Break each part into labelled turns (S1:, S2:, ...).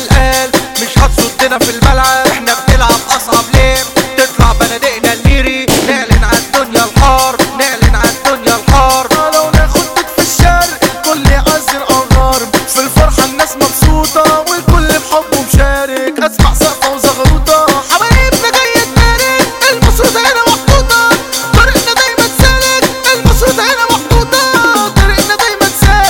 S1: القال مش هتصدنا في الملعب احنا بنلعب اصعب ليه تطلع بنادقنا الميري نعلن على الدنيا الحار نعلن على الدنيا الحار
S2: لو ناخد بيت في الشرق الكل يعزر او غرب في الفرحة الناس مبسوطة والكل بحبه مشارك اسمع سقفة وزغروطة حبايبنا جاية تبارك المصروطة هنا محطوطة طريقنا دايما سالك المصروطة هنا محطوطة طريقنا دايما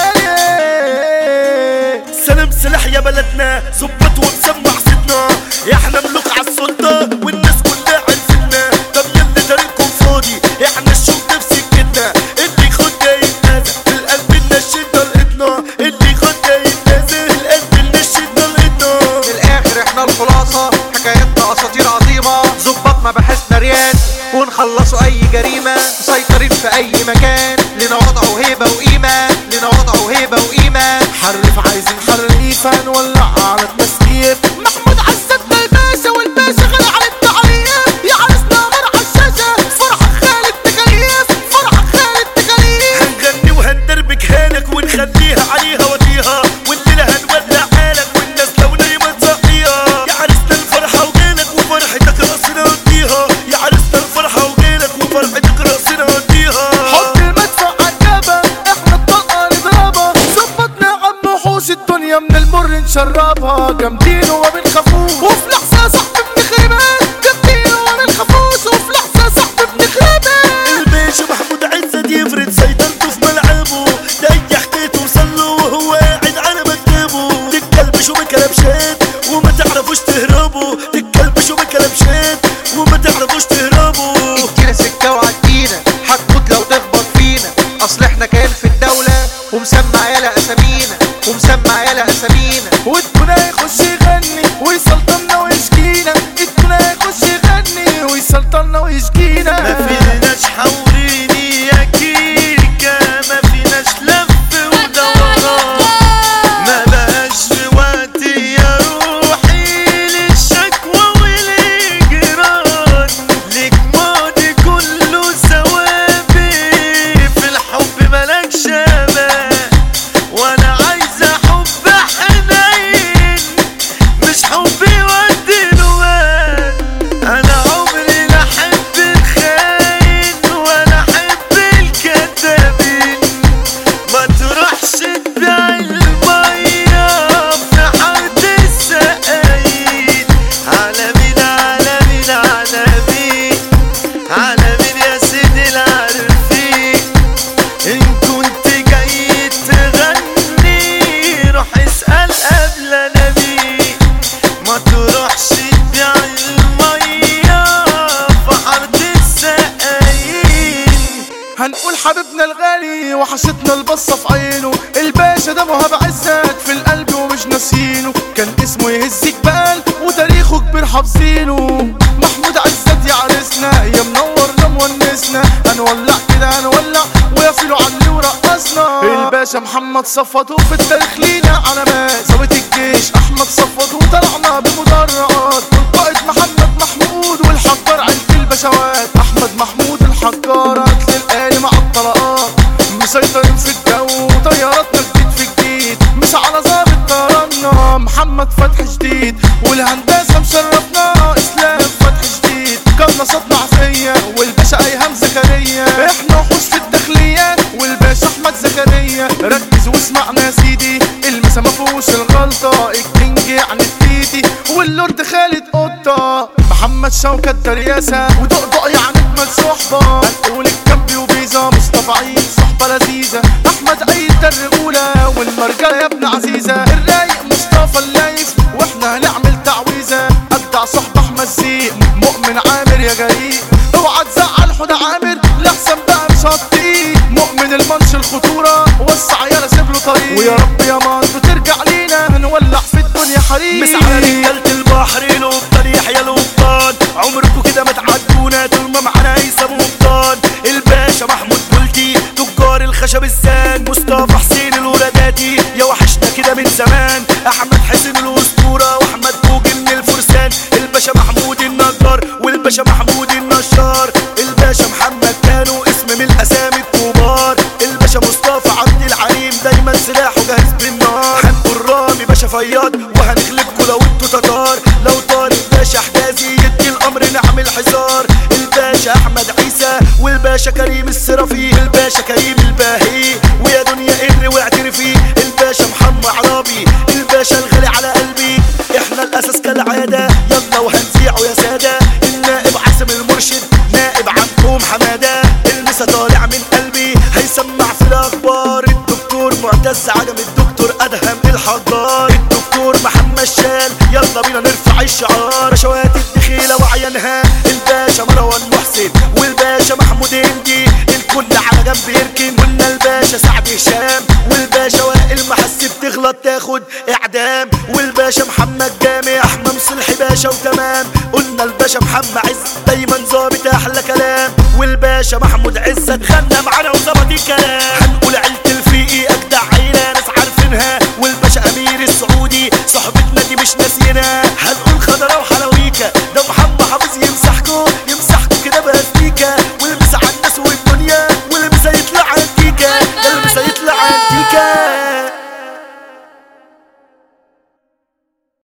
S2: سالك
S3: سلام سلاح يا بلدنا ظبط ومسمع صدنا احنا ملوك عالسلطة والناس كلها عرفتنا طب يلي طريقكم فاضي احنا الشوط في سكتنا اللي يخد يتنازل في القلب النشيد طلقتنا اللي يخد يتنازل في القلب النشيد طلقتنا
S1: في الاخر احنا الخلاصة حكايتنا اساطير عظيمة ظبط مباحثنا ريان ونخلصوا اي جريمة مسيطرين في اي مكان لنا وضع وهيبة وقيمة لنا وضع وهيبة وقيمة
S2: حرف عايزين حريفة نولع على التسكير محمود عزتنا الباشا والباشا غني على التعريف يا عرسنا مر على الشاشة فرحة خالد تكاليف فرحة خالد تكاليف
S3: هنغني وهندربك هالك ونخليها عليها وديها والليلة هنولع حالك والناس لو نايمة تصحيها يا عرسنا الفرحة وجالك وفرحتك راسنا وديها يا عرسنا الفرحة وجالك وفرحتك راسنا وديها
S2: حط المدفع عالجبل احنا الطلقة نضربها ظبطنا يا عم وحوش الدنيا من المر نشربها جامدين وما بنخافوش وفي لحظة صاحبي بنخربها جامدين وما بنخافوش وفي لحظة صاحبي بنخربها
S3: الباشا محمود عزت يفرد سيطرته في ملعبه ده اي حكايته وصله وهو قاعد على مكتبه تتكلبشوا بكلبشات وما تعرفوش تهربوا تتكلبشوا بكلبشات وما تعرفوش تهربوا
S1: ادينا سكة وعدينا هتموت لو تخبط فينا اصل احنا كان في الدولة ومسمع يالا اسامينا ومسمع يالا اسامينا
S2: والدنيا يخش يغني ويسلطنا ويشكينا الدنيا يخش يغني ويسلطنا ويشكينا
S3: ما فيناش حوريني يا كيكة ما فيناش لف ودوران ما بقاش في وقتي يا روحي للشكوى والإجران ليك ماضي كله ثوابي في الحب ملكش أمان وأنا عايزة حب حنين مش حب يودي نوال انا عمري لا احب الخاين ولا احب الكذابين ما تروحش تبيع الميه في حاره السقايين على مين على مين على مين على مين يا سيدي العارفين ان كنت جاي تغني روح اسال قبل انا مين ما تروحش تبيع الميه في حاره السقايين
S2: هنقول حبيبنا الغالي وحشتنا البصة في عينه الباشا ده مهاب عزت في القلب ومش ناسينه كان اسمه يهز جبال وتاريخه كبير حافظينه محمود عزت يا عرسنا يا منورنا مونسنا هنولع كده هنولع ويصلوا عني ورقصنا الباشا محمد صفوت وفي التاريخ لينا علامات ظابط الجيش احمد صفوت وطلعنا بمدرعات والقائد محمد محمود والحجار عند البشوات احمد محمود الحجار هات للآلي مع الطلقات مسيطرين في الجو طياراتنا جديد في جديد مش على ظابط طيراننا محمد فتحي جديد والهندسه مشرفنا اسلام فتحي جديد كان صوتنا عفيه والباشا ايهام زكريا احنا وحوش في الداخليه والباشا احمد زكريا ركز واسمعنا يا سيدي المسا ما فيهوش الغلطه الكينج يعني التيتي واللورد خالد قطه محمد شوكت درياسه ودقدق يعني اجمل صحبه هنقول الكامبي وبيزا مصطفى عيد صحبه لذيذه احمد عيد ده الرجوله والمرجله يا ابن عزيزه الرايق مصطفى اللايف واحنا هنعمل تعويذه اجدع صحبه احمد زيق مؤمن عامر يا جريء اوعى تزعل حوده عامر لاحسن بقى مش هتطيق مؤمن المنش الخطوره وسع يا سيب له طريق ويا رب يا مصر ترجع لينا هنولع في الدنيا حريق
S3: مس على رجالة البحر القبطان يحيى القبطان عمركم كده ما تعدونا طول ما معانا هيثم قبطان الباشا محمود بلدي تجار الخشب الزان مصطفى حسين الولاداتي يا وحشنا كده من زمان احمد حسين الاسطوره واحمد بوجي من الفرسان الباشا محمود النجار والباشا محمود النشار الباشا محمد كانوا اسم من الاسامي الكبار الباشا مصطفى عبد العليم دايما سلاحه جاهز بالنار هنقول رامي باشا فياض وهن هنغلبكوا لو انتوا تتار لو طارق باشا حجازي يدي الامر نعمل حصار الباشا احمد عيسى والباشا كريم السرافي الباشا كريم الباهي ويا دنيا قدر واعترفي الباشا محمد عرابي الباشا الغالي على قلبي احنا الاساس كالعاده يلا وهنذيعه يا ساده النائب عاصم المرشد نائب عنكم حماده المسا طالع من قلبي هيسمع في الاخبار الدكتور معتز عجم الدكتور ادهم الحجار الدكتور محمد شال يلا بينا نرفع الشعار بشوات الدخيله وعينها الباشا مروان محسن والباشا محمود هندي الكل على جنب يركن قلنا الباشا سعد هشام والباشا وائل محس بتغلط تاخد اعدام والباشا محمد جامع احمد صلحي باشا وتمام قلنا الباشا محمد عز دايما ظابط احلى كلام والباشا محمود عزت غنى معانا وظبط الكلام